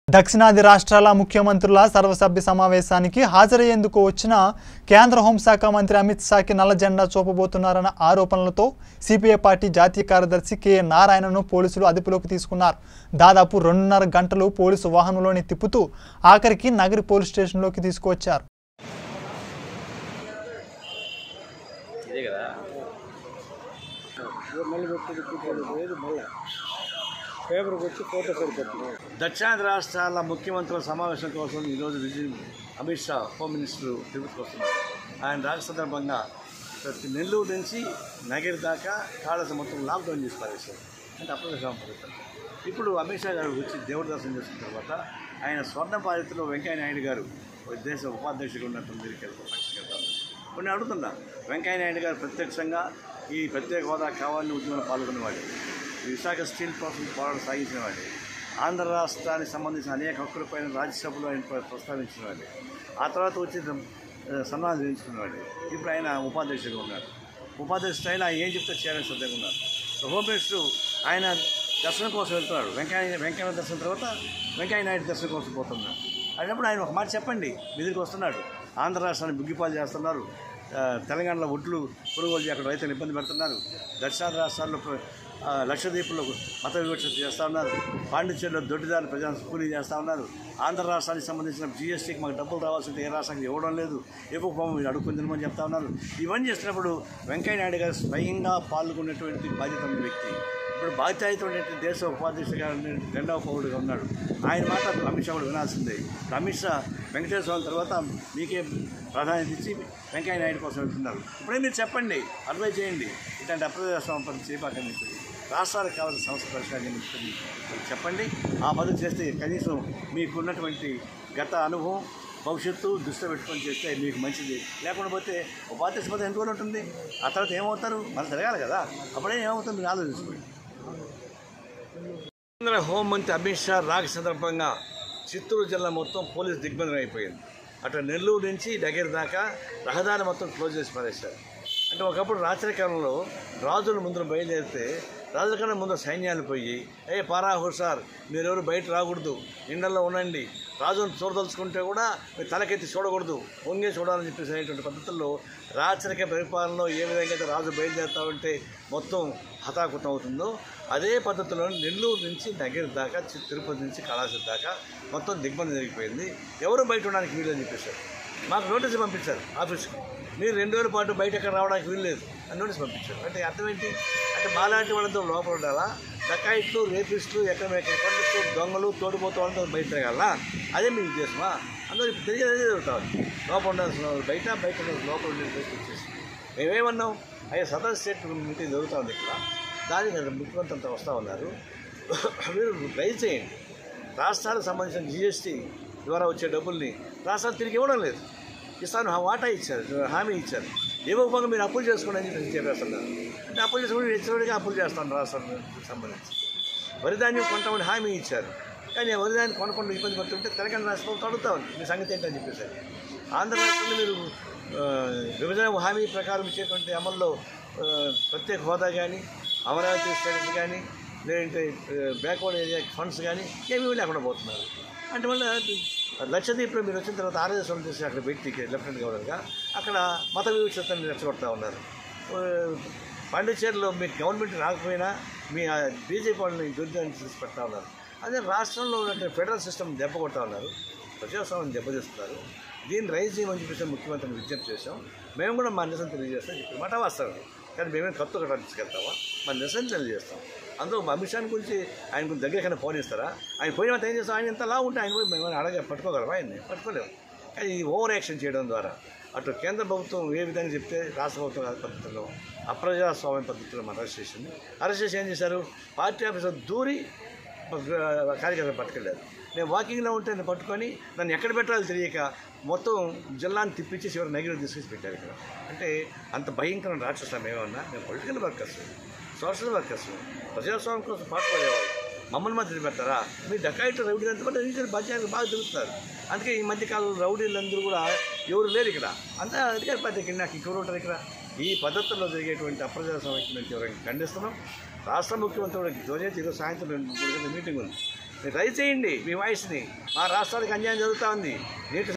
దక్షిణాది రాష్ట్రాల ముఖ్యమంత్రుల సర్వసభ్య సమావేశానికి హాజరయ్యేందుకు వచ్చిన కేంద్ర హోంశాఖ మంత్రి అమిత్ షాకి నల్ల జెండా చూపబోతున్నారన్న ఆరోపణలతో సిపిఐ పార్టీ జాతీయ కార్యదర్శి కె నారాయణను పోలీసులు అదుపులోకి తీసుకున్నారు దాదాపు రెండున్నర గంటలు పోలీసు వాహనంలోని తిప్పుతూ ఆఖరికి నగరి పోలీస్ స్టేషన్లోకి తీసుకువచ్చారు ఇదే కదా మళ్ళీ పెట్టి కూర్చొని పోయేది మళ్ళీ పేపర్కి వచ్చి ఫోటో సరిపోతుంది దక్షిణాది రాష్ట్రాల ముఖ్యమంత్రుల సమావేశం కోసం ఈరోజు విజయ్ అమిత్ షా హోమ్ మినిస్టర్ తిరుపతికి వస్తున్నారు ఆయన రాక సందర్భంగా ప్రతి నెల్లూరు నుంచి నగిరి దాకా కాళేశ్వరం మొత్తం లాక్డౌన్ చేసి పారేశారు అంటే అప్రదేశం పడతారు ఇప్పుడు అమిత్ షా గారు వచ్చి దేవుడి దర్శనం చేసుకున్న తర్వాత ఆయన స్వర్ణ పాలితలో వెంకయ్య నాయుడు గారు దేశ ఉపాధ్యక్షుడు ఉన్నటువంటి దగ్గరికి వెళ్తాం ఫంక్షన్కి వెళ్తాం కొన్ని అడుగుతున్నా వెంకయ్య నాయుడు గారు ప్రత్యక్షంగా ఈ ప్రత్యేక హోదా కావాలని ఉద్యమంలో పాల్గొనేవాడు ఈ విశాఖ స్టీల్ ప్రాసెస్ పోరాటం సాగించిన వాడే ఆంధ్ర రాష్ట్రానికి సంబంధించిన అనేక హక్కులపైన రాజ్యసభలో ఆయన ప్ర- ప్రస్తావించిన వాడే ఆ తర్వాత వచ్చి ఆ, సన్మానం చేయించుకున్నవాడే ఇప్పుడు ఆయన ఉపాధ్యక్షుడిగా ఉన్నాడు ఉపాధ్యక్షుడు అయినా ఆయన ఏం చెప్తే చేయాలని సిద్ధంగా ఉన్నారు సో హోమ్ మినిస్టర్ ఆయన దర్శనం కోసం వెళ్తున్నాడు వెంకయ్య వెంకయ్య దర్శనం తర్వాత వెంకయ్య నాయుడు దర్శనం కోసం పోతున్నాడు అయినప్పుడు ఆయన ఒక మాట చెప్పండి మీ దగ్గరికి వస్తున్నాడు ఆంధ్ర రాష్ట్రాన్ని బుగ్గిపాలు చేస్తున్నారు ఆ, తెలంగాణలో ఒడ్లు కొనుగోలు అక్కడ రైతులు ఇబ్బంది పెడుతున్నారు దక్షిణాది రాష్ట్రాల్లో ప్ర- ఆ, లక్షద్వీపుల్లో మత వివక్ష చేస్తూ ఉన్నారు పాండిచ్చేరిలో దొడ్డిదారు ప్రజలను కూలీ చేస్తూ ఉన్నారు ఆంధ్ర రాష్ట్రానికి సంబంధించిన జీఎస్టీకి మాకు డబ్బులు రావాల్సింటే ఏ రాష్ట్రానికి ఇవ్వడం లేదు ఇవ్వకపోవడం మీరు అడుక్కొని తినమని చెప్తా ఉన్నారు ఇవన్నీ చేస్తున్నప్పుడు వెంకయ్య నాయుడు గారు స్వయంగా పాల్గొనేటువంటి బాధ్యత ఉన్న వ్యక్తి ఇప్పుడు బాధ్యతటువంటి దేశ ఉపాధ్యక్షుడిగా ఉన్న రెండవ పౌరుడుగా ఉన్నాడు ఆయన మాట అమిత్ షా కూడా వినాల్సిందే ఇప్పుడు అమిత్ షా వెంకటేశ్వర స్వామి తర్వాత మీకే ప్రాధాన్యత ఇచ్చి వెంకయ్య నాయుడు కోసం వెళ్తున్నారు ఇప్పుడే మీరు చెప్పండి అడ్వైజ్ చేయండి ఇట్లాంటి అప్రజాస్వామ్య పద్ధతి చేయబాకని చెప్పి రాష్ట్రాలకు కావాల్సిన సమస్య పరిష్కారం చేయమని చెప్పి చెప్పండి ఆ పద్ధతి చేస్తే కనీసం మీకున్నటువంటి గత అనుభవం భవిష్యత్తు దృష్టిలో పెట్టుకొని చేస్తే మీకు మంచిది లేకుండా పోతే ఉపాధ్యక్ష పదవి ఎంత రోజులు ఉంటుంది ఆ తర్వాత ఏమవుతారు మనం తిరగాలి కదా అప్పుడే ఏమవుతుంది మీరు ఆలోచించుకోండి కేంద్ర హోంమంత్రి అమిత్ షా రాక సందర్భంగా చిత్తూరు జిల్లా మొత్తం పోలీస్ దిగ్బంధనం అయిపోయింది అటు నెల్లూరు నుంచి దగ్గర దాకా రహదారి మొత్తం క్లోజ్ చేసి పడేశారు అంటే ఒకప్పుడు రాత్రికాలంలో రాజుల ముందు బయలుదేరితే రాజుల కన్నా ముందు సైన్యాలు పోయి ఏ పారా హుషార్ మీరెవరు బయట రాకూడదు ఇండల్లో ఉండండి రాజును చూడదలుచుకుంటే కూడా మీరు తలకెత్తి చూడకూడదు వంగే చూడాలని చెప్పేసి అనేటువంటి పద్ధతుల్లో రాచరిక పరిపాలనలో ఏ విధంగా అయితే రాజు బయలుదేరుతా ఉంటే మొత్తం హతాకుతం అవుతుందో అదే పద్ధతిలో నెల్లూరు నుంచి నగిరి దాకా చి- తిరుపతి నుంచి కళాశాల దాకా మొత్తం దిగ్బంధం జరిగిపోయింది ఎవరు బయట ఉండడానికి వీలని చెప్పేశారు మాకు నోటీస్ పంపించారు ఆఫీస్కి మీరు రెండు రోజుల పాటు బయట ఎక్కడ రావడానికి వీల్లేదు అని నోటీస్ పంపించారు అంటే అర్థం ఏంటి అంటే మాలాంటి వాళ్ళతో లోపల ఉండాలా డకాయిట్లు రేపిస్టులు ఎక్కడ పండిస్తూ దొంగలు తోడిపోతూ వాళ్ళతో బయట తిరగాల అదే మీ ఉద్దేశమా అందరూ ఇప్పుడు తెలియదు అదే జరుగుతాం లోపల ఉండాల్సిన వాళ్ళు బయట బయట ఉండాల్సిన లోపల ఉండేది బయట వచ్చేసి మేమేమన్నాం అయ్యా సదర్ స్టేట్ మీటింగ్ జరుగుతూ ఉంది ఇక్కడ దానికి అక్కడ ముఖ్యమంత్రి అంతా వస్తూ ఉన్నారు మీరు ట్రై చేయండి రాష్ట్రాలకు సంబంధించిన జిఎస్టీ ద్వారా వచ్చే డబ్బుల్ని రాష్ట్రాలు తిరిగి ఇవ్వడం లేదు ఇస్తాను వాటా ఇచ్చారు హామీ ఇచ్చారు ఇవ్వకపోగా మీరు అప్పులు చేసుకోండి అని చెప్పి చెప్పేస్తున్నారు అంటే అప్పులు చేసుకుని హెచ్చరికగా అప్పులు చేస్తాను రాష్ట్రానికి సంబంధించి వరిధాన్యం కొంటామని హామీ ఇచ్చారు కానీ ఆ వరిధాన్యం కొనకుండా ఇబ్బంది పడుతుంటే తెలంగాణ రాష్ట్రంతో అడుగుతా ఉంది మీ సంగతి ఏంటని చెప్పేసి ఆంధ్ర రాష్ట్రంలో మీరు ఆ, విభజన హామీ ప్రకారం ఇచ్చేటువంటి అమల్లో ఆ, ప్రత్యేక హోదా కానీ అమరావతి స్టేటస్ కానీ లేదంటే బ్యాక్వర్డ్ ఏరియా ఫండ్స్ కానీ ఏమీ లేకుండా పోతున్నారు అంటే వల్ల లక్షద్వీప్లో మీరు వచ్చిన తర్వాత ఆర్ఎస్ చేసి అక్కడ పెట్టి లెఫ్టినెంట్ గవర్నర్గా అక్కడ మత వివక్షతని రెచ్చగొడతా ఉన్నారు ఆ, పాండిచ్చేరిలో మీకు గవర్నమెంట్ రాకపోయినా మీ బీజేపీ వాళ్ళని దుర్దాన్ని తీసి పెడతా ఉన్నారు అదే రాష్ట్రంలో ఉన్నటువంటి ఫెడరల్ సిస్టమ్ దెబ్బ కొడతా ఉన్నారు ప్రజాస్వామ్యం దెబ్బతీస్తున్నారు దీన్ని రైజ్ చేయమని చెప్పేసి ముఖ్యమంత్రిని విజ్ఞప్తి చేశాం మేము కూడా మా నిరసన తెలియజేస్తాం చెప్పి మాట వాస్తవం కానీ మేమే కత్తు ఒకటి తీసుకెళ్తామా మా నిరసన తెలియజేస్తాం అందులో అమిత్ షాని గురించి ఆయన గురించి దగ్గరకైనా ఫోన్ ఇస్తారా ఆయన పోయిన తర్వాత ఏం చేస్తాం ఆయన ఎంత లా ఉంటే ఆయన పోయి మేము అడగ పట్టుకోగలమా ఆయన్ని పట్టుకోలేము కానీ ఈ ఓవర్ యాక్షన్ చేయడం ద్వారా అటు కేంద్ర ప్రభుత్వం ఏ విధంగా చెప్తే రాష్ట్ర ప్రభుత్వం ఆ పద్ధతిలో అప్రజాస్వామ్య పద్ధతిలో మనం అరెస్ట్ చేసింది అరెస్ట్ చేసి ఏం చేశారు పార్టీ ఆఫీసర్ దూరి కార్యకర్తలు పట్టుకెళ్ళారు నేను వాకింగ్లో ఉంటే నేను పట్టుకొని నన్ను ఎక్కడ పెట్టాలో తెలియక మొత్తం జిల్లాని తిప్పించి చివరి నగిరి తీసుకొచ్చి పెట్టారు ఇక్కడ అంటే అంత భయంకరమైన రాక్షసం ఏమన్నా మేము పొలిటికల్ వర్కర్స్ సోషల్ వర్కర్స్ ప్రజాస్వామ్యం కోసం పాటుపడేవాళ్ళు మమ్మల్ని మాత్రం పెడతారా మీ డకాయిట్ రౌడీలు అంతా కూడా రీజన్ బాధ్యత బాగా తిరుగుతున్నారు అందుకే ఈ మధ్యకాలంలో రౌడీలందరూ కూడా ఎవరు లేరు ఇక్కడ అంతా అధికార పార్టీ కింద నాకు ఇక్కడ ఉంటారు ఇక్కడ ఈ పద్ధతుల్లో జరిగేటువంటి అప్రజాస్వామ్యం మేము తీవ్రంగా ఖండిస్తున్నాం రాష్ట్ర ముఖ్యమంత్రి కూడా రోజైతే ఈరోజు సాయంత్రం రెండు మూడు గంటల మీటింగ్ ఉంది మీరు ట్రై చేయండి మీ వాయిస్ని మా రాష్ట్రానికి అన్యాయం జరుగుతూ ఉంది నీటి